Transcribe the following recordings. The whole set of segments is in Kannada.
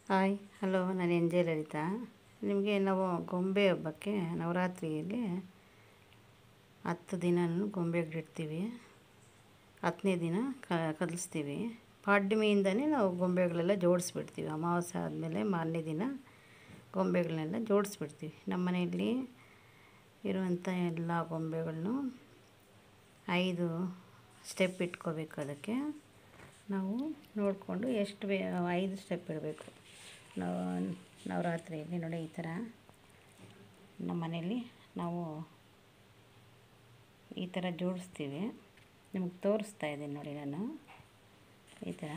ಹಾಯ್ ಹಲೋ ನಾನು ಎನ್ ಜೆ ಲಲಿತಾ ನಿಮಗೆ ನಾವು ಗೊಂಬೆ ಹಬ್ಬಕ್ಕೆ ನವರಾತ್ರಿಯಲ್ಲಿ ಹತ್ತು ದಿನನೂ ಗೊಂಬೆಗಳಿಡ್ತೀವಿ ಹತ್ತನೇ ದಿನ ಕಲಿಸ್ತೀವಿ ಪಾಡ್ಯಮಿಯಿಂದನೇ ನಾವು ಗೊಂಬೆಗಳೆಲ್ಲ ಜೋಡಿಸ್ಬಿಡ್ತೀವಿ ಅಮಾವಾಸ್ಯೆ ಆದಮೇಲೆ ಮಾರನೇ ದಿನ ಗೊಂಬೆಗಳನ್ನೆಲ್ಲ ಜೋಡಿಸ್ಬಿಡ್ತೀವಿ ನಮ್ಮ ಮನೆಯಲ್ಲಿ ಇರುವಂಥ ಎಲ್ಲ ಗೊಂಬೆಗಳನ್ನು ಐದು ಸ್ಟೆಪ್ ಇಟ್ಕೋಬೇಕು ಅದಕ್ಕೆ ನಾವು ನೋಡಿಕೊಂಡು ಎಷ್ಟು ಬೇ ಐದು ಸ್ಟೆಪ್ ಇಡಬೇಕು ನಾವು ನವರಾತ್ರಿಯಲ್ಲಿ ನೋಡಿ ಈ ಥರ ನಮ್ಮ ಮನೇಲಿ ನಾವು ಈ ಥರ ಜೋಡಿಸ್ತೀವಿ ನಿಮಗೆ ತೋರಿಸ್ತಾ ಇದ್ದೀನಿ ನೋಡಿ ನಾನು ಈ ಥರ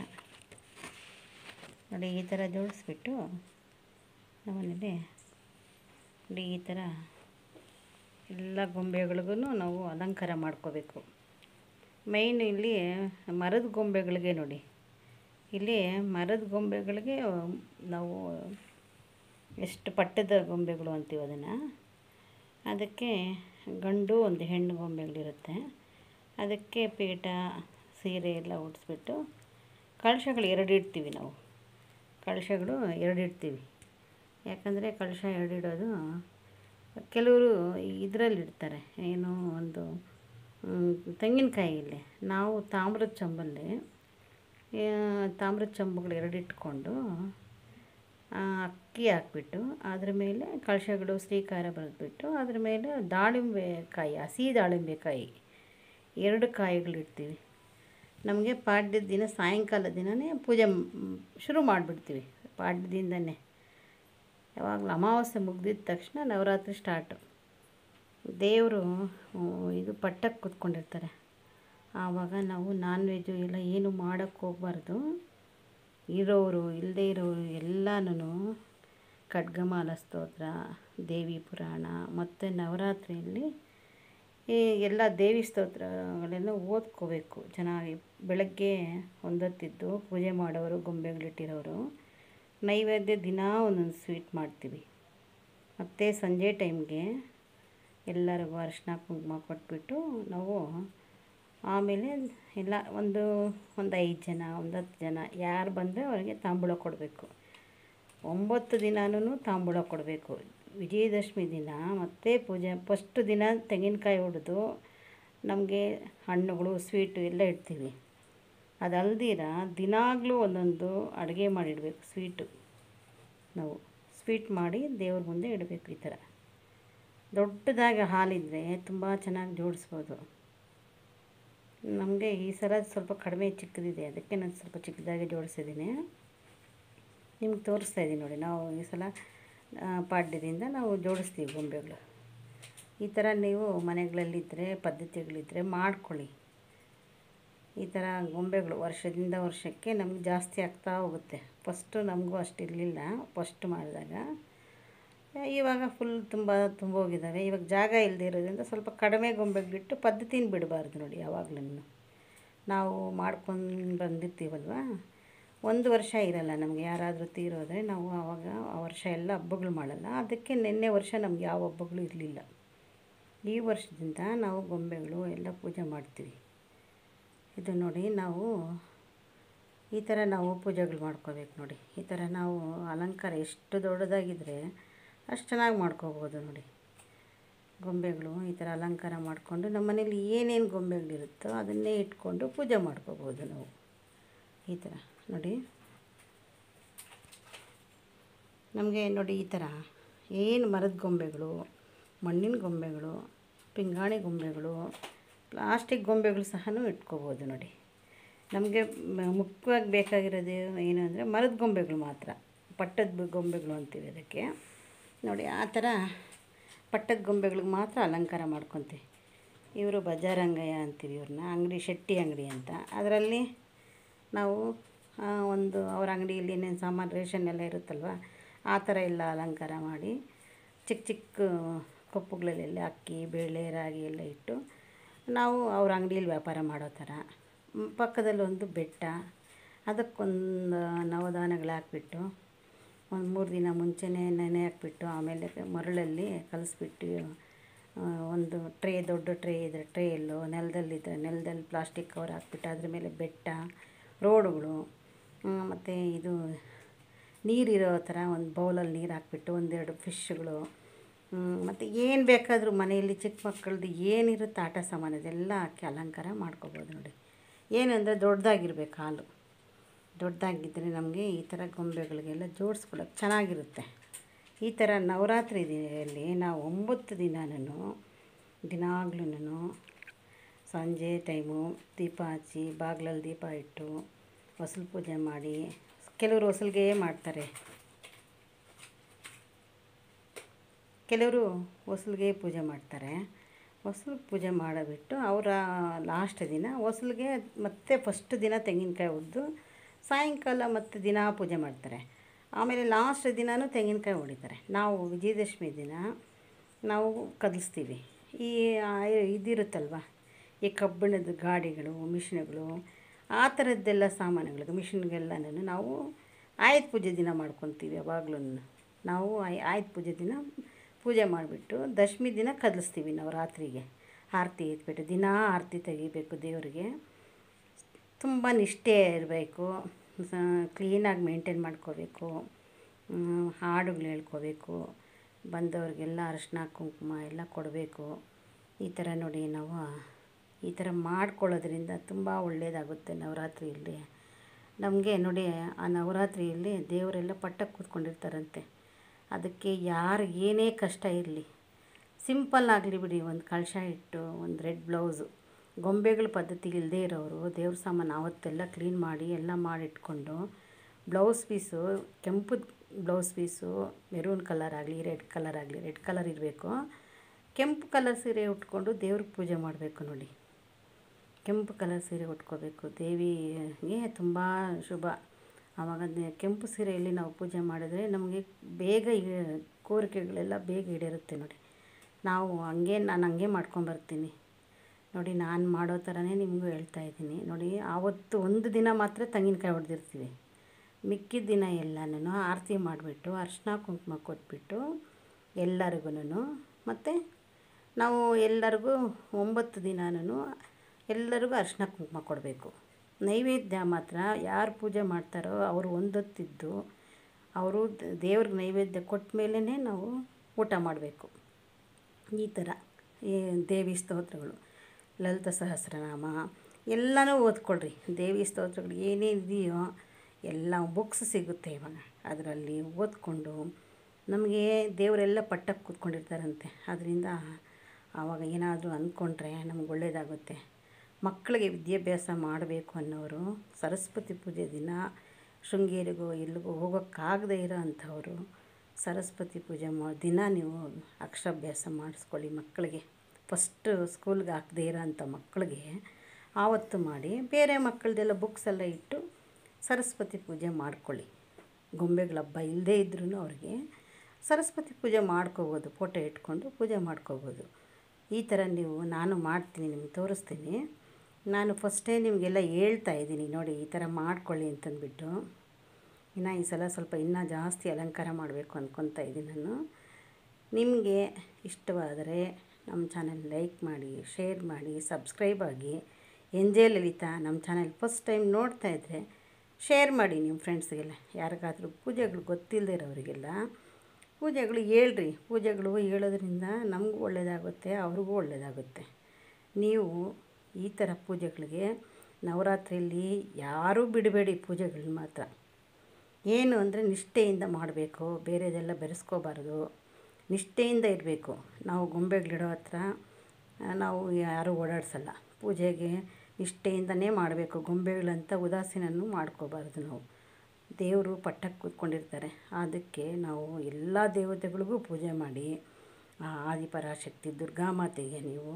ನೋಡಿ ಈ ಥರ ಜೋಡಿಸ್ಬಿಟ್ಟು ನಮ್ಮನೇಲಿ ನೋಡಿ ಈ ಥರ ಎಲ್ಲ ಗೊಂಬೆಗಳಿಗೂ ನಾವು ಅಲಂಕಾರ ಮಾಡ್ಕೋಬೇಕು ಮೈನ್ ಇಲ್ಲಿ ಮರದ ಗೊಂಬೆಗಳಿಗೆ ನೋಡಿ ಇಲ್ಲಿ ಮರದ ಗೊಂಬೆಗಳಿಗೆ ನಾವು ಎಷ್ಟು ಪಟ್ಟದ ಗೊಂಬೆಗಳು ಅಂತೀವಿ ಅದನ್ನು ಅದಕ್ಕೆ ಗಂಡು ಒಂದು ಹೆಣ್ಣು ಗೊಂಬೆಗಳಿರುತ್ತೆ ಅದಕ್ಕೆ ಪೀಠ ಸೀರೆ ಎಲ್ಲ ಉಡಿಸ್ಬಿಟ್ಟು ಕಳಶಗಳು ಎರಡು ಇಡ್ತೀವಿ ನಾವು ಕಳಶಗಳು ಎರಡು ಇಡ್ತೀವಿ ಯಾಕಂದರೆ ಕಳಶ ಎರಡು ಇಡೋದು ಕೆಲವರು ಇದರಲ್ಲಿ ಇಡ್ತಾರೆ ಏನು ಒಂದು ತೆಂಗಿನಕಾಯಿಯಲ್ಲಿ ನಾವು ತಾಮ್ರದ ಚಂಬಲ್ಲಿ ತಾಮ್ರದ ಚಂಬುಗಳು ಎರಡು ಇಟ್ಕೊಂಡು ಅಕ್ಕಿ ಹಾಕ್ಬಿಟ್ಟು ಅದ್ರ ಮೇಲೆ ಕಳಶಗಳು ಶ್ರೀಕಾರ ಬರೆದ್ಬಿಟ್ಟು ಅದ್ರ ಮೇಲೆ ದಾಳಿಂಬೆ ಕಾಯಿ ಹಸಿ ದಾಳಿಂಬೆ ಕಾಯಿ ಎರಡು ಕಾಯಿಗಳಿಡ್ತೀವಿ ನಮಗೆ ಪಾಡ್ಯದ ದಿನ ಸಾಯಂಕಾಲ ದಿನವೇ ಪೂಜೆ ಶುರು ಮಾಡಿಬಿಡ್ತೀವಿ ಪಾಡ್ಯದಿಂದನೇ ಯಾವಾಗಲೂ ಅಮಾವಾಸ್ಯೆ ಮುಗ್ದಿದ ತಕ್ಷಣ ನವರಾತ್ರಿ ಸ್ಟಾರ್ಟು ದೇವರು ಇದು ಪಟ್ಟಕ್ಕೆ ಕೂತ್ಕೊಂಡಿರ್ತಾರೆ ಆವಾಗ ನಾವು ನಾನ್ ವೆಜ್ಜು ಎಲ್ಲ ಏನು ಮಾಡೋಕ್ಕೆ ಹೋಗ್ಬಾರ್ದು ಇರೋರು ಇಲ್ಲದೇ ಇರೋರು ಎಲ್ಲನೂ ಖಡ್ಗಮಾಲ ಸ್ತೋತ್ರ ದೇವಿ ಪುರಾಣ ಮತ್ತು ನವರಾತ್ರಿಯಲ್ಲಿ ಈ ಎಲ್ಲ ದೇವಿ ಸ್ತೋತ್ರಗಳೆಲ್ಲ ಓದ್ಕೋಬೇಕು ಚೆನ್ನಾಗಿ ಬೆಳಗ್ಗೆ ಒಂದೊತ್ತಿದ್ದು ಪೂಜೆ ಮಾಡೋರು ಗೊಂಬೆಗಳಿಟ್ಟಿರೋರು ನೈವೇದ್ಯ ದಿನ ಒಂದೊಂದು ಸ್ವೀಟ್ ಮಾಡ್ತೀವಿ ಮತ್ತು ಸಂಜೆ ಟೈಮ್ಗೆ ಎಲ್ಲರಿಗೂ ಅರಿಶಿನ ಕುಂಕುಮ ಕೊಟ್ಬಿಟ್ಟು ನಾವು ಆಮೇಲೆ ಎಲ್ಲ ಒಂದು ಒಂದು ಐದು ಜನ ಒಂದು ಹತ್ತು ಜನ ಯಾರು ಬಂದರೆ ಅವರಿಗೆ ತಾಂಬೂಲ ಕೊಡಬೇಕು ಒಂಬತ್ತು ದಿನವೂ ತಾಂಬೂಲ ಕೊಡಬೇಕು ವಿಜಯದಶಮಿ ದಿನ ಮತ್ತು ಪೂಜೆ ಫಸ್ಟ್ ದಿನ ತೆಂಗಿನಕಾಯಿ ಹೊಡೆದು ನಮಗೆ ಹಣ್ಣುಗಳು ಸ್ವೀಟು ಎಲ್ಲ ಇಡ್ತೀವಿ ಅದಲ್ದಿರ ದಿನಾಗಲೂ ಒಂದೊಂದು ಅಡುಗೆ ಮಾಡಿಡಬೇಕು ಸ್ವೀಟು ನಾವು ಸ್ವೀಟ್ ಮಾಡಿ ದೇವ್ರ ಮುಂದೆ ಇಡಬೇಕು ಈ ಥರ ದೊಡ್ಡದಾಗಿ ಹಾಲಿದ್ದರೆ ತುಂಬ ಚೆನ್ನಾಗಿ ಜೋಡಿಸ್ಬೋದು ನಮಗೆ ಈ ಸಲ ಸ್ವಲ್ಪ ಕಡಿಮೆ ಚಿಕ್ಕದಿದೆ ಅದಕ್ಕೆ ನಾನು ಸ್ವಲ್ಪ ಚಿಕ್ಕದಾಗಿ ಜೋಡಿಸಿದ್ದೀನಿ ನಿಮ್ಗೆ ತೋರಿಸ್ತಾ ಇದ್ದೀನಿ ನೋಡಿ ನಾವು ಈ ಸಲ ಪಾಡ್ಯದಿಂದ ನಾವು ಜೋಡಿಸ್ತೀವಿ ಗೊಂಬೆಗಳು ಈ ಥರ ನೀವು ಮನೆಗಳಲ್ಲಿದ್ದರೆ ಪದ್ಧತಿಗಳಿದ್ದರೆ ಮಾಡ್ಕೊಳ್ಳಿ ಈ ಥರ ಗೊಂಬೆಗಳು ವರ್ಷದಿಂದ ವರ್ಷಕ್ಕೆ ನಮ್ಗೆ ಜಾಸ್ತಿ ಆಗ್ತಾ ಹೋಗುತ್ತೆ ಫಸ್ಟು ನಮಗೂ ಅಷ್ಟಿರಲಿಲ್ಲ ಫಸ್ಟ್ ಮಾಡಿದಾಗ ಇವಾಗ ಫುಲ್ ತುಂಬ ತುಂಬ ಹೋಗಿದ್ದಾವೆ ಇವಾಗ ಜಾಗ ಇಲ್ಲದೆ ಇರೋದ್ರಿಂದ ಸ್ವಲ್ಪ ಕಡಿಮೆ ಗೊಂಬೆಗಳಿಟ್ಟು ಪದ್ಧತಿನ ಬಿಡಬಾರ್ದು ನೋಡಿ ಯಾವಾಗಲೂ ನಾವು ಮಾಡ್ಕೊಂಡು ಬಂದಿರ್ತೀವಲ್ವ ಒಂದು ವರ್ಷ ಇರಲ್ಲ ನಮಗೆ ಯಾರಾದರೂ ತೀರೋದ್ರೆ ನಾವು ಆವಾಗ ಆ ವರ್ಷ ಎಲ್ಲ ಹಬ್ಬಗಳು ಮಾಡಲ್ಲ ಅದಕ್ಕೆ ನಿನ್ನೆ ವರ್ಷ ನಮ್ಗೆ ಯಾವ ಹಬ್ಬಗಳು ಇರಲಿಲ್ಲ ಈ ವರ್ಷದಿಂದ ನಾವು ಗೊಂಬೆಗಳು ಎಲ್ಲ ಪೂಜೆ ಮಾಡ್ತೀವಿ ಇದು ನೋಡಿ ನಾವು ಈ ಥರ ನಾವು ಪೂಜೆಗಳು ಮಾಡ್ಕೋಬೇಕು ನೋಡಿ ಈ ಥರ ನಾವು ಅಲಂಕಾರ ಎಷ್ಟು ದೊಡ್ಡದಾಗಿದ್ದರೆ ಅಷ್ಟು ಚೆನ್ನಾಗಿ ಮಾಡ್ಕೋಬೋದು ನೋಡಿ ಗೊಂಬೆಗಳು ಈ ಥರ ಅಲಂಕಾರ ಮಾಡಿಕೊಂಡು ನಮ್ಮ ಮನೇಲಿ ಏನೇನು ಗೊಂಬೆಗಳಿರುತ್ತೋ ಅದನ್ನೇ ಇಟ್ಕೊಂಡು ಪೂಜೆ ಮಾಡ್ಕೋಬೋದು ನಾವು ಈ ಥರ ನೋಡಿ ನಮಗೆ ನೋಡಿ ಈ ಥರ ಏನು ಮರದ ಗೊಂಬೆಗಳು ಮಣ್ಣಿನ ಗೊಂಬೆಗಳು ಪಿಂಗಾಣಿ ಗೊಂಬೆಗಳು ಪ್ಲಾಸ್ಟಿಕ್ ಗೊಂಬೆಗಳು ಸಹ ಇಟ್ಕೋಬೋದು ನೋಡಿ ನಮಗೆ ಮುಖ್ಯವಾಗಿ ಬೇಕಾಗಿರೋದು ಏನು ಅಂದರೆ ಮರದ ಗೊಂಬೆಗಳು ಮಾತ್ರ ಪಟ್ಟದ ಗೊಂಬೆಗಳು ಅಂತೀವಿ ಅದಕ್ಕೆ ನೋಡಿ ಆ ಥರ ಪಟ್ಟದ ಗೊಂಬೆಗಳಿಗೆ ಮಾತ್ರ ಅಲಂಕಾರ ಮಾಡ್ಕೊತೀವಿ ಇವರು ಬಜಾರಂಗಯ್ಯ ಅಂತೀವಿ ಇವ್ರನ್ನ ಅಂಗಡಿ ಶೆಟ್ಟಿ ಅಂಗಡಿ ಅಂತ ಅದರಲ್ಲಿ ನಾವು ಒಂದು ಅವ್ರ ಅಂಗಡಿಯಲ್ಲಿ ಏನೇನು ಸಾಮಾನು ರೇಷನ್ ಎಲ್ಲ ಇರುತ್ತಲ್ವ ಆ ಥರ ಎಲ್ಲ ಅಲಂಕಾರ ಮಾಡಿ ಚಿಕ್ಕ ಚಿಕ್ಕ ಕಪ್ಪುಗಳಲ್ಲೆಲ್ಲ ಅಕ್ಕಿ ಬೇಳೆ ರಾಗಿ ಎಲ್ಲ ಇಟ್ಟು ನಾವು ಅವ್ರ ಅಂಗಡಿಯಲ್ಲಿ ವ್ಯಾಪಾರ ಮಾಡೋ ಥರ ಪಕ್ಕದಲ್ಲೊಂದು ಬೆಟ್ಟ ಅದಕ್ಕೊಂದು ನವಧಾನ್ಯಗಳು ಹಾಕ್ಬಿಟ್ಟು ಒಂದು ಮೂರು ದಿನ ಮುಂಚೆನೇ ನೆನೆ ಹಾಕ್ಬಿಟ್ಟು ಆಮೇಲೆ ಮರಳಲ್ಲಿ ಕಲಸ್ಬಿಟ್ಟು ಒಂದು ಟ್ರೇ ದೊಡ್ಡ ಟ್ರೇ ಇದ್ದರೆ ಟ್ರೇಯಲ್ಲೋ ನೆಲದಲ್ಲಿದ್ದರೆ ನೆಲದಲ್ಲಿ ಪ್ಲಾಸ್ಟಿಕ್ ಕವರ್ ಹಾಕ್ಬಿಟ್ಟು ಅದ್ರ ಮೇಲೆ ಬೆಟ್ಟ ರೋಡುಗಳು ಮತ್ತು ಇದು ನೀರಿರೋ ಥರ ಒಂದು ಬೌಲಲ್ಲಿ ನೀರು ಹಾಕ್ಬಿಟ್ಟು ಒಂದೆರಡು ಫಿಶ್ಗಳು ಮತ್ತು ಏನು ಬೇಕಾದರೂ ಮನೆಯಲ್ಲಿ ಚಿಕ್ಕ ಮಕ್ಕಳದ್ದು ಏನಿರುತ್ತೆ ಆಟ ಸಾಮಾನು ಅದೆಲ್ಲ ಹಾಕಿ ಅಲಂಕಾರ ಮಾಡ್ಕೊಬೋದು ನೋಡಿ ಏನಂದರೆ ದೊಡ್ಡದಾಗಿರ್ಬೇಕು ಹಾಲು ದೊಡ್ಡದಾಗಿದ್ದರೆ ನಮಗೆ ಈ ಥರ ಗೊಂಬೆಗಳಿಗೆಲ್ಲ ಜೋಡಿಸ್ಕೊಳಕ್ಕೆ ಚೆನ್ನಾಗಿರುತ್ತೆ ಈ ಥರ ನವರಾತ್ರಿ ದಿನಲ್ಲಿ ನಾವು ಒಂಬತ್ತು ದಿನನೂ ದಿನಾಗ್ಲೂ ಸಂಜೆ ಟೈಮು ದೀಪ ಹಚ್ಚಿ ಬಾಗಿಲಲ್ಲಿ ದೀಪ ಇಟ್ಟು ಹೊಸಲು ಪೂಜೆ ಮಾಡಿ ಕೆಲವರು ಹೊಸಲಿಗೆ ಮಾಡ್ತಾರೆ ಕೆಲವರು ಹೊಸಲಿಗೆ ಪೂಜೆ ಮಾಡ್ತಾರೆ ಹೊಸಲು ಪೂಜೆ ಮಾಡಿಬಿಟ್ಟು ಅವರ ಲಾಸ್ಟ್ ದಿನ ಹೊಸಲಿಗೆ ಮತ್ತೆ ಫಸ್ಟ್ ದಿನ ತೆಂಗಿನಕಾಯಿ ಹೊಡೆದು ಸಾಯಂಕಾಲ ಮತ್ತು ದಿನ ಪೂಜೆ ಮಾಡ್ತಾರೆ ಆಮೇಲೆ ಲಾಸ್ಟ್ ದಿನವೂ ತೆಂಗಿನಕಾಯಿ ಹೊಡಿತಾರೆ ನಾವು ವಿಜಯದಶಮಿ ದಿನ ನಾವು ಕದಲಿಸ್ತೀವಿ ಈ ಆ- ಇದಿರುತ್ತಲ್ವ ಈ ಕಬ್ಬಿಣದ ಗಾಡಿಗಳು ಮಿಷಿನ್ಗಳು ಆ ಥರದ್ದೆಲ್ಲ ಸಾಮಾನುಗಳಿಗೆ ಮಿಷಿನ್ಗೆಲ್ಲನೂ ನಾವು ಆಯುಧ ಪೂಜೆ ದಿನ ಮಾಡ್ಕೊತೀವಿ ಯಾವಾಗ್ಲೂ ನಾವು ಆಯ್ ಆಯುಧ ಪೂಜೆ ದಿನ ಪೂಜೆ ಮಾಡಿಬಿಟ್ಟು ದಶಮಿ ದಿನ ಕದಲಿಸ್ತೀವಿ ನಾವು ರಾತ್ರಿಗೆ ಆರತಿ ಎತ್ಬಿಟ್ಟು ದಿನ ಆರತಿ ತೆಗಿಬೇಕು ದೇವರಿಗೆ ತುಂಬ ನಿಷ್ಠೆ ಇರಬೇಕು ಕ್ಲೀನಾಗಿ ಮೇಂಟೈನ್ ಮಾಡ್ಕೋಬೇಕು ಹ್ಮ್, ಹಾಡುಗಳು ಹೇಳ್ಕೋಬೇಕು ಬಂದವ್ರಿಗೆಲ್ಲ ಅರಿಶಿನ ಕುಂಕುಮ ಎಲ್ಲ ಕೊಡಬೇಕು ಈ ಥರ ನೋಡಿ ನಾವು ಈ ಥರ ಮಾಡ್ಕೊಳ್ಳೋದ್ರಿಂದ ತುಂಬ ಒಳ್ಳೆಯದಾಗುತ್ತೆ ನವರಾತ್ರಿಯಲ್ಲಿ ನಮಗೆ ನೋಡಿ ಆ ನವರಾತ್ರಿಯಲ್ಲಿ ದೇವರೆಲ್ಲ ಪಟ್ಟಕ್ಕೆ ಕೂತ್ಕೊಂಡಿರ್ತಾರಂತೆ ಅದಕ್ಕೆ ಯಾರು ಏನೇ ಕಷ್ಟ ಇರಲಿ ಸಿಂಪಲ್ ಆಗಲಿ ಬಿಡಿ ಒಂದು ಕಳಶ ಇಟ್ಟು ಒಂದು ರೆಡ್ ಬ್ಲೌಸು ಗೊಂಬೆಗಳ ಪದ್ಧತಿ ಇಲ್ಲದೇ ಇರೋರು ದೇವ್ರ ಸಾಮಾನು ಆವತ್ತೆಲ್ಲ ಕ್ಲೀನ್ ಮಾಡಿ ಎಲ್ಲ ಮಾಡಿಟ್ಕೊಂಡು ಬ್ಲೌಸ್ ಪೀಸು ಕೆಂಪು ಬ್ಲೌಸ್ ಪೀಸು ಮೆರೂನ್ ಕಲರ್ ಆಗಲಿ ರೆಡ್ ಕಲರ್ ಆಗಲಿ ರೆಡ್ ಕಲರ್ ಇರಬೇಕು ಕೆಂಪು ಕಲರ್ ಸೀರೆ ಉಟ್ಕೊಂಡು ದೇವ್ರಿಗೆ ಪೂಜೆ ಮಾಡಬೇಕು ನೋಡಿ ಕೆಂಪು ಕಲರ್ ಸೀರೆ ಉಟ್ಕೋಬೇಕು ದೇವಿಗೆ ತುಂಬ ಶುಭ ಆವಾಗ ನೆ- ಕೆಂಪು ಸೀರೆಯಲ್ಲಿ ನಾವು ಪೂಜೆ ಮಾಡಿದ್ರೆ ನಮಗೆ ಬೇಗ ಈ- ಕೋರಿಕೆಗಳೆಲ್ಲ ಬೇಗ ಈಡೇರುತ್ತೆ ನೋಡಿ ನಾವು ಹಂಗೆ ನಾನು ಹಂಗೆ ಮಾಡ್ಕೊಂಬರ್ತೀನಿ ನೋಡಿ ನಾನು ಮಾಡೋ ಥರನೇ ನಿಮಗೂ ಹೇಳ್ತಾ ಇದ್ದೀನಿ ನೋಡಿ ಆವತ್ತು ಒಂದು ದಿನ ಮಾತ್ರ ತೆಂಗಿನಕಾಯಿ ಹೊಡೆದಿರ್ತೀವಿ ಮಿಕ್ಕಿದ ದಿನ ಎಲ್ಲನೂ ಆರತಿ ಮಾಡಿಬಿಟ್ಟು ಅರಿಶಿನ ಕುಂಕುಮ ಕೊಟ್ಬಿಟ್ಟು ಎಲ್ಲರಿಗೂ ಮತ್ತು ನಾವು ಎಲ್ಲರಿಗೂ ಒಂಬತ್ತು ದಿನನೂ ಎಲ್ಲರಿಗೂ ಅರಿಶಿನ ಕುಂಕುಮ ಕೊಡಬೇಕು ನೈವೇದ್ಯ ಮಾತ್ರ ಯಾರು ಪೂಜೆ ಮಾಡ್ತಾರೋ ಅವರು ಒಂದೊತ್ತಿದ್ದು ಅವರು ದೇವ್ರಿಗೆ ನೈವೇದ್ಯ ಕೊಟ್ಟ ಮೇಲೇ ನಾವು ಊಟ ಮಾಡಬೇಕು ಈ ಥರ ಈ ದೇವಿ ಸ್ತೋತ್ರಗಳು ಲಲಿತ ಸಹಸ್ರನಾಮ ಎಲ್ಲನೂ ಓದ್ಕೊಳ್ರಿ ದೇವಿ ಸ್ತೋತ್ರಗಳು ಏನೇನಿದೆಯೋ ಎಲ್ಲ ಬುಕ್ಸ್ ಸಿಗುತ್ತೆ ಇವಾಗ ಅದರಲ್ಲಿ ಓದ್ಕೊಂಡು ನಮಗೆ ದೇವರೆಲ್ಲ ಪಟ್ಟಕ್ಕೆ ಕೂತ್ಕೊಂಡಿರ್ತಾರಂತೆ ಅದರಿಂದ ಆವಾಗ ಏನಾದರೂ ಅಂದ್ಕೊಂಡ್ರೆ ನಮ್ಗೆ ಒಳ್ಳೆಯದಾಗುತ್ತೆ ಮಕ್ಕಳಿಗೆ ವಿದ್ಯಾಭ್ಯಾಸ ಮಾಡಬೇಕು ಅನ್ನೋರು ಸರಸ್ವತಿ ಪೂಜೆ ದಿನ ಶೃಂಗೇರಿಗೋ ಎಲ್ಲಿಗೋ ಹೋಗೋಕ್ಕಾಗದೇ ಇರೋ ಅಂಥವರು ಸರಸ್ವತಿ ಪೂಜೆ ಮಾ ದಿನ ನೀವು ಅಕ್ಷರಾಭ್ಯಾಸ ಮಾಡಿಸ್ಕೊಳ್ಳಿ ಮಕ್ಕಳಿಗೆ ಫಸ್ಟು ಸ್ಕೂಲ್ಗೆ ಹಾಕದೇ ಇರೋ ಅಂಥ ಮಕ್ಕಳಿಗೆ ಆವತ್ತು ಮಾಡಿ ಬೇರೆ ಮಕ್ಕಳದೆಲ್ಲ ಬುಕ್ಸ್ ಎಲ್ಲ ಇಟ್ಟು ಸರಸ್ವತಿ ಪೂಜೆ ಮಾಡ್ಕೊಳ್ಳಿ ಗೊಂಬೆಗಳ ಹಬ್ಬ ಇಲ್ಲದೇ ಇದ್ರೂ ಅವ್ರಿಗೆ ಸರಸ್ವತಿ ಪೂಜೆ ಮಾಡ್ಕೋಬೋದು ಫೋಟೋ ಇಟ್ಕೊಂಡು ಪೂಜೆ ಮಾಡ್ಕೋಬೋದು ಈ ಥರ ನೀವು ನಾನು ಮಾಡ್ತೀನಿ ನಿಮ್ಗೆ ತೋರಿಸ್ತೀನಿ ನಾನು ಫಸ್ಟೇ ನಿಮಗೆಲ್ಲ ಹೇಳ್ತಾ ಇದ್ದೀನಿ ನೋಡಿ ಈ ಥರ ಮಾಡ್ಕೊಳ್ಳಿ ಅಂತಂದ್ಬಿಟ್ಟು ಇನ್ನು ಈ ಸಲ ಸ್ವಲ್ಪ ಇನ್ನೂ ಜಾಸ್ತಿ ಅಲಂಕಾರ ಮಾಡಬೇಕು ಅಂದ್ಕೊತಾ ಇದ್ದೀನಿ ನಾನು ನಿಮಗೆ ಇಷ್ಟವಾದರೆ ನಮ್ಮ ಚಾನೆಲ್ ಲೈಕ್ ಮಾಡಿ ಶೇರ್ ಮಾಡಿ ಸಬ್ಸ್ಕ್ರೈಬ್ ಆಗಿ ಎನ್ ಜೆ ಲಲಿತಾ ನಮ್ಮ ಚಾನೆಲ್ ಫಸ್ಟ್ ಟೈಮ್ ನೋಡ್ತಾ ಇದ್ದರೆ ಶೇರ್ ಮಾಡಿ ನಿಮ್ಮ ಫ್ರೆಂಡ್ಸ್ಗೆಲ್ಲ ಯಾರಿಗಾದ್ರೂ ಪೂಜೆಗಳು ಗೊತ್ತಿಲ್ಲದೆ ಇರೋರಿಗೆಲ್ಲ ಪೂಜೆಗಳು ಹೇಳ್ರಿ ಪೂಜೆಗಳು ಹೇಳೋದ್ರಿಂದ ನಮಗೂ ಒಳ್ಳೆಯದಾಗುತ್ತೆ ಅವ್ರಿಗೂ ಒಳ್ಳೆಯದಾಗುತ್ತೆ ನೀವು ಈ ಥರ ಪೂಜೆಗಳಿಗೆ ನವರಾತ್ರಿಯಲ್ಲಿ ಯಾರೂ ಬಿಡಬೇಡಿ ಪೂಜೆಗಳನ್ನ ಮಾತ್ರ ಏನು ಅಂದರೆ ನಿಷ್ಠೆಯಿಂದ ಮಾಡಬೇಕು ಬೇರೆದೆಲ್ಲ ಬೆರೆಸ್ಕೋಬಾರ್ದು ನಿಷ್ಠೆಯಿಂದ ಇರಬೇಕು ನಾವು ಗೊಂಬೆಗಳಿಡೋ ಹತ್ರ ಆ, ನಾವು ಯಾರೂ ಓಡಾಡ್ಸಲ್ಲ ಪೂಜೆಗೆ ನಿಷ್ಠೆಯಿಂದನೇ ಮಾಡಬೇಕು ಗೊಂಬೆಗಳಂತ ಉದಾಸೀನನೂ ಮಾಡ್ಕೋಬಾರ್ದು ನಾವು ದೇವರು ಪಟ್ಟಕ್ಕೆ ಕೂತ್ಕೊಂಡಿರ್ತಾರೆ ಅದಕ್ಕೆ ನಾವು ಎಲ್ಲ ದೇವತೆಗಳಿಗೂ ಪೂಜೆ ಮಾಡಿ ಆ ಆದಿಪರಾಶಕ್ತಿ ದುರ್ಗಾಮಾತೆಗೆ ನೀವು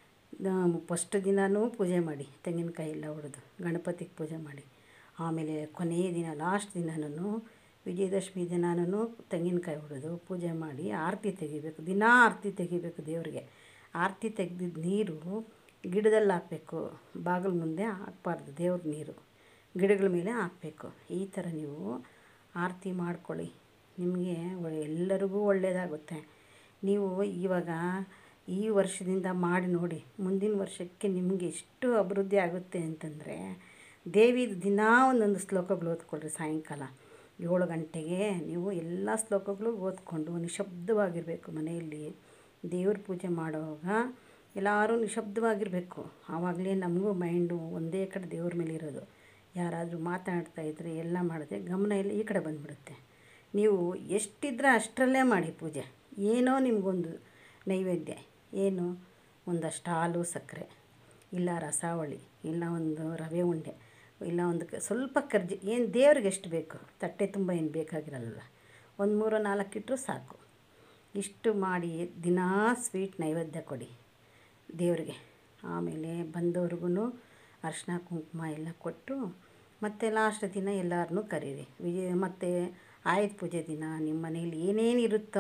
ಫಸ್ಟ್ ದಿನವೂ ಪೂಜೆ ಮಾಡಿ ತೆಂಗಿನಕಾಯಿ ಎಲ್ಲ ಹೊಡೆದು ಗಣಪತಿಗೆ ಪೂಜೆ ಮಾಡಿ ಆಮೇಲೆ ಕೊನೆಯ ದಿನ ಲಾಸ್ಟ್ ದಿನನೂ ವಿಜಯದಶಮಿ ದಿನನೂ ತೆಂಗಿನಕಾಯಿ ಹೊಡೆದು ಪೂಜೆ ಮಾಡಿ ಆರತಿ ತೆಗಿಬೇಕು ದಿನಾ ಆರತಿ ತೆಗಿಬೇಕು ದೇವರಿಗೆ ಆರತಿ ತೆಗ್ದಿದ್ದ ನೀರು ಗಿಡದಲ್ಲಿ ಹಾಕಬೇಕು ಬಾಗಿಲ ಮುಂದೆ ಹಾಕ್ಬಾರ್ದು ದೇವ್ರ ನೀರು ಗಿಡಗಳ ಮೇಲೆ ಹಾಕಬೇಕು ಈ ಥರ ನೀವು ಆರತಿ ಮಾಡ್ಕೊಳ್ಳಿ ನಿಮಗೆ ಒಳ್ಳೆ ಎಲ್ಲರಿಗೂ ಒಳ್ಳೆಯದಾಗುತ್ತೆ ನೀವು ಇವಾಗ ಈ ವರ್ಷದಿಂದ ಮಾಡಿ ನೋಡಿ ಮುಂದಿನ ವರ್ಷಕ್ಕೆ ನಿಮಗೆ ಎಷ್ಟು ಅಭಿವೃದ್ಧಿ ಆಗುತ್ತೆ ಅಂತಂದರೆ ದೇವಿ ದಿನಾ ಒಂದೊಂದು ಶ್ಲೋಕಗಳು ಓದ್ಕೊಳ್ರಿ ಸಾಯಂಕಾಲ ಏಳು ಗಂಟೆಗೆ ನೀವು ಎಲ್ಲ ಶ್ಲೋಕಗಳು ಓದ್ಕೊಂಡು ನಿಶಬ್ದವಾಗಿರಬೇಕು ಮನೆಯಲ್ಲಿ ದೇವ್ರ ಪೂಜೆ ಮಾಡುವಾಗ ಎಲ್ಲರೂ ನಿಶಬ್ದವಾಗಿರಬೇಕು ಆವಾಗಲೇ ನಮಗೂ ಮೈಂಡು ಒಂದೇ ಕಡೆ ದೇವ್ರ ಮೇಲೆ ಇರೋದು ಯಾರಾದರೂ ಮಾತಾಡ್ತಾ ಇದ್ದರೆ ಎಲ್ಲ ಮಾಡಿದ್ರೆ ಗಮನ ಎಲ್ಲ ಈ ಕಡೆ ಬಂದುಬಿಡುತ್ತೆ ನೀವು ಎಷ್ಟಿದ್ರೆ ಅಷ್ಟರಲ್ಲೇ ಮಾಡಿ ಪೂಜೆ ಏನೋ ನಿಮಗೊಂದು ನೈವೇದ್ಯ ಏನು ಒಂದಷ್ಟು ಹಾಲು ಸಕ್ಕರೆ ಇಲ್ಲ ರಸಾವಳಿ ಇಲ್ಲ ಒಂದು ರವೆ ಉಂಡೆ ಇಲ್ಲ ಒಂದು ಕ ಸ್ವಲ್ಪ ಕರ್ಜಿ ಏನು ದೇವ್ರಿಗೆ ಎಷ್ಟು ಬೇಕು ತಟ್ಟೆ ತುಂಬ ಏನು ಬೇಕಾಗಿರಲ್ಲ ಒಂದು ಮೂರು ನಾಲ್ಕು ಇಟ್ಟರು ಸಾಕು ಇಷ್ಟು ಮಾಡಿ ದಿನಾ ಸ್ವೀಟ್ ನೈವೇದ್ಯ ಕೊಡಿ ದೇವರಿಗೆ ಆಮೇಲೆ ಬಂದವ್ರಿಗೂ ಅರಿಶಿನ ಕುಂಕುಮ ಎಲ್ಲ ಕೊಟ್ಟು ಮತ್ತು ಲಾಸ್ಟ್ ದಿನ ಎಲ್ಲರನ್ನೂ ಕರೀರಿ ವಿಜಯ ಮತ್ತು ಆಯುಧ ಪೂಜೆ ದಿನ ನಿಮ್ಮ ಮನೇಲಿ ಏನೇನು ಇರುತ್ತೋ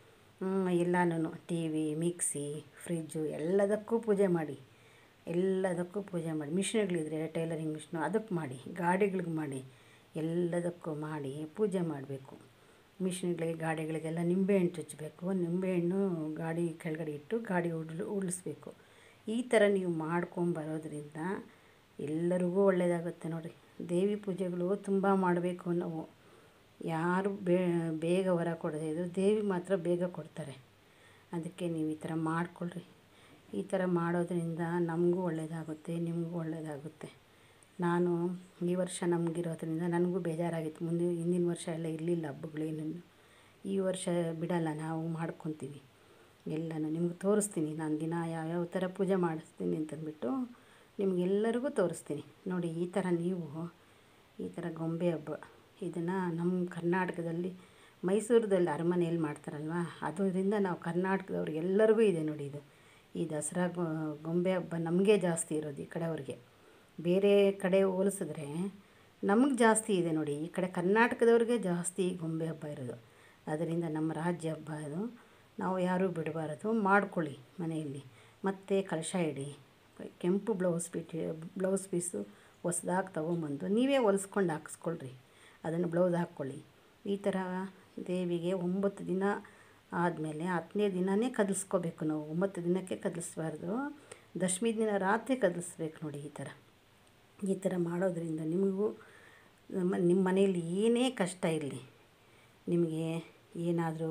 ಎಲ್ಲನೂ ಟಿ ವಿ ಮಿಕ್ಸಿ ಫ್ರಿಜ್ಜು ಎಲ್ಲದಕ್ಕೂ ಪೂಜೆ ಮಾಡಿ ಎಲ್ಲದಕ್ಕೂ ಪೂಜೆ ಮಾಡಿ ಮಿಷಿನ್ಗಳಿದ್ರೆ ಟೈಲರಿಂಗ್ ಮಿಷಿನು ಅದಕ್ಕೆ ಮಾಡಿ ಗಾಡಿಗಳಿಗೆ ಮಾಡಿ ಎಲ್ಲದಕ್ಕೂ ಮಾಡಿ ಪೂಜೆ ಮಾಡಬೇಕು ಮಿಷಿನ್ಗಳಿಗೆ ಗಾಡಿಗಳಿಗೆಲ್ಲ ನಿಂಬೆಹಣ್ಣು ಚುಚ್ಚಬೇಕು ನಿಂಬೆಹಣ್ಣು ಗಾಡಿ ಕೆಳಗಡೆ ಇಟ್ಟು ಗಾಡಿ ಉಡ್ಲು ಉರುಳಿಸ್ಬೇಕು ಈ ಥರ ನೀವು ಮಾಡ್ಕೊಂಬರೋದ್ರಿಂದ ಎಲ್ಲರಿಗೂ ಒಳ್ಳೆಯದಾಗುತ್ತೆ ನೋಡಿರಿ ದೇವಿ ಪೂಜೆಗಳು ತುಂಬ ಮಾಡಬೇಕು ನಾವು ಯಾರು ಬೇಗ ವರ ಕೊಡದೇ ಇದ್ದರೂ ದೇವಿ ಮಾತ್ರ ಬೇಗ ಕೊಡ್ತಾರೆ ಅದಕ್ಕೆ ನೀವು ಈ ಥರ ಮಾಡಿಕೊಳ್ರಿ ಈ ಥರ ಮಾಡೋದ್ರಿಂದ ನಮಗೂ ಒಳ್ಳೆಯದಾಗುತ್ತೆ ನಿಮಗೂ ಒಳ್ಳೆಯದಾಗುತ್ತೆ ನಾನು ಈ ವರ್ಷ ನಮಗಿರೋದ್ರಿಂದ ನನಗೂ ಬೇಜಾರಾಗಿತ್ತು ಮುಂದೆ ಹಿಂದಿನ ವರ್ಷ ಎಲ್ಲ ಇರಲಿಲ್ಲ ಹಬ್ಬಗಳೇನು ಈ ವರ್ಷ ಬಿಡಲ್ಲ ನಾವು ಮಾಡ್ಕೊತೀವಿ ಎಲ್ಲನೂ ನಿಮ್ಗೆ ತೋರಿಸ್ತೀನಿ ನಾನು ದಿನ ಯಾವ್ಯಾವ ಥರ ಪೂಜೆ ಮಾಡಿಸ್ತೀನಿ ಅಂತಂದ್ಬಿಟ್ಟು ನಿಮಗೆಲ್ಲರಿಗೂ ತೋರಿಸ್ತೀನಿ ನೋಡಿ ಈ ಥರ ನೀವು ಈ ಥರ ಗೊಂಬೆ ಹಬ್ಬ ಇದನ್ನು ನಮ್ಮ ಕರ್ನಾಟಕದಲ್ಲಿ ಮೈಸೂರದಲ್ಲಿ ಅರಮನೆಯಲ್ಲಿ ಮಾಡ್ತಾರಲ್ವ ಅದರಿಂದ ನಾವು ಕರ್ನಾಟಕದವ್ರು ಎಲ್ಲರಿಗೂ ಇದೆ ನೋಡಿ ಇದು ಈ ದಸರಾ ಗೊಂಬೆ ಹಬ್ಬ ನಮಗೆ ಜಾಸ್ತಿ ಇರೋದು ಈ ಕಡೆಯವ್ರಿಗೆ ಬೇರೆ ಕಡೆ ಹೋಲಿಸಿದ್ರೆ ನಮಗೆ ಜಾಸ್ತಿ ಇದೆ ನೋಡಿ ಈ ಕಡೆ ಕರ್ನಾಟಕದವ್ರಿಗೆ ಜಾಸ್ತಿ ಗೊಂಬೆ ಹಬ್ಬ ಇರೋದು ಅದರಿಂದ ನಮ್ಮ ರಾಜ್ಯ ಹಬ್ಬ ಅದು ನಾವು ಯಾರೂ ಬಿಡಬಾರದು ಮಾಡ್ಕೊಳ್ಳಿ ಮನೆಯಲ್ಲಿ ಮತ್ತು ಕಲಶ ಇಡಿ ಕೆಂಪು ಬ್ಲೌಸ್ ಬಿಟ್ಟು ಬ್ಲೌಸ್ ಪೀಸು ಹೊಸ್ದಾಗಿ ತೊಗೊಂಬಂದು ನೀವೇ ಹೊಲ್ಸ್ಕೊಂಡು ಹಾಕಿಸ್ಕೊಳ್ರಿ ಅದನ್ನು ಬ್ಲೌಸ್ ಹಾಕ್ಕೊಳ್ಳಿ ಈ ಥರ ದೇವಿಗೆ ಒಂಬತ್ತು ದಿನ ಆದಮೇಲೆ ಹತ್ತನೇ ದಿನವೇ ಕದಲ್ಸ್ಕೋಬೇಕು ನಾವು ಒಂಬತ್ತು ದಿನಕ್ಕೆ ಕದಲಿಸ್ಬಾರ್ದು ದಶಮಿ ದಿನ ರಾತ್ರಿ ಕದಲಿಸ್ಬೇಕು ನೋಡಿ ಈ ಥರ ಈ ಥರ ಮಾಡೋದ್ರಿಂದ ನಿಮಗೂ ನಮ್ಮ ನಿಮ್ಮ ಮನೇಲಿ ಏನೇ ಕಷ್ಟ ಇರಲಿ ನಿಮಗೆ ಏನಾದರೂ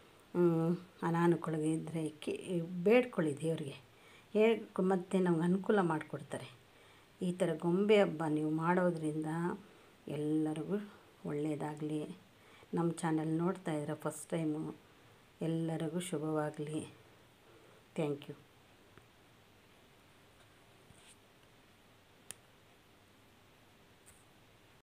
ಅನಾನುಕೂಲಗಳಿದ್ದರೆ ಕೇ ಬೇಡ್ಕೊಳ್ಳಿ ದೇವರಿಗೆ ಹೇಳಿ ಮತ್ತು ನಮ್ಗೆ ಅನುಕೂಲ ಮಾಡಿಕೊಡ್ತಾರೆ ಈ ಥರ ಗೊಂಬೆ ಹಬ್ಬ ನೀವು ಮಾಡೋದ್ರಿಂದ ಎಲ್ಲರಿಗೂ ಒಳ್ಳೆಯದಾಗಲಿ ನಮ್ಮ ಚಾನಲ್ ನೋಡ್ತಾ ಇದ್ರೆ ಫಸ್ಟ್ ಟೈಮು ಎಲ್ಲರಿಗೂ ಶುಭವಾಗಲಿ ಥ್ಯಾಂಕ್ ಯು